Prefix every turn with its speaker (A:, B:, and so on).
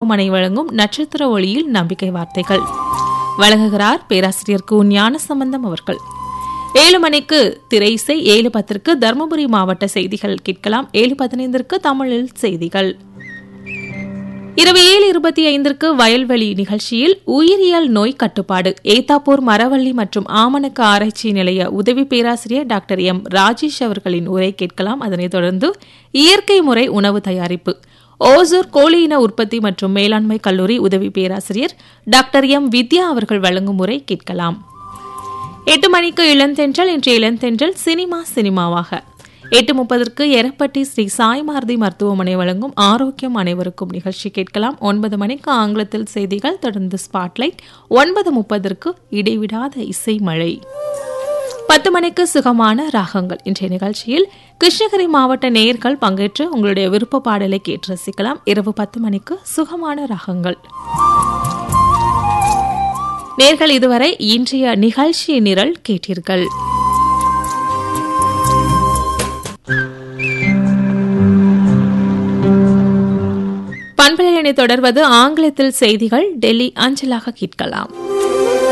A: மருத்துவமனை வழங்கும் நட்சத்திர ஒளியில் நம்பிக்கை வார்த்தைகள் வழங்குகிறார் பேராசிரியர் கு ஞானசம்பந்தம் அவர்கள் ஏழு மணிக்கு திரை இசை ஏழு பத்திற்கு தருமபுரி மாவட்ட செய்திகள் கேட்கலாம் ஏழு பதினைந்திற்கு தமிழில் செய்திகள் இரவு ஏழு இருபத்தி ஐந்திற்கு வயல்வெளி நிகழ்ச்சியில் உயிரியல் நோய் கட்டுப்பாடு ஏத்தாப்பூர் மரவள்ளி மற்றும் ஆமணக்கு ஆராய்ச்சி நிலைய உதவி பேராசிரியர் டாக்டர் எம் ராஜேஷ் அவர்களின் உரை கேட்கலாம் அதனைத் தொடர்ந்து இயற்கை முறை உணவு தயாரிப்பு ஓசூர் கோழி இன உற்பத்தி மற்றும் மேலாண்மை கல்லூரி உதவி பேராசிரியர் டாக்டர் எம் வித்யா அவர்கள் வழங்கும் உரை கேட்கலாம் எட்டு மணிக்கு இளந்தென்றல் இன்று இளந்தென்றல் சினிமா சினிமாவாக எட்டு முப்பதற்கு எரப்பட்டி ஸ்ரீ சாய் மாருதி மருத்துவமனை வழங்கும் ஆரோக்கியம் அனைவருக்கும் நிகழ்ச்சி கேட்கலாம் ஒன்பது மணிக்கு ஆங்கிலத்தில் செய்திகள் தொடர்ந்து ஸ்பாட்லைட் ஒன்பது முப்பதற்கு இடைவிடாத இசை மழை பத்து மணிக்கு சுகமான ராகங்கள் இன்றைய நிகழ்ச்சியில் கிருஷ்ணகிரி மாவட்ட நேயர்கள் பங்கேற்று உங்களுடைய விருப்ப பாடலை கேட்டு ரசிக்கலாம் இரவு பத்து மணிக்கு சுகமான ராகங்கள் நேர்கள் இதுவரை இன்றைய நிகழ்ச்சி நிரல் கேட்டீர்கள் பண்பலையணை தொடர்வது ஆங்கிலத்தில் செய்திகள் டெல்லி அஞ்சலாக கேட்கலாம்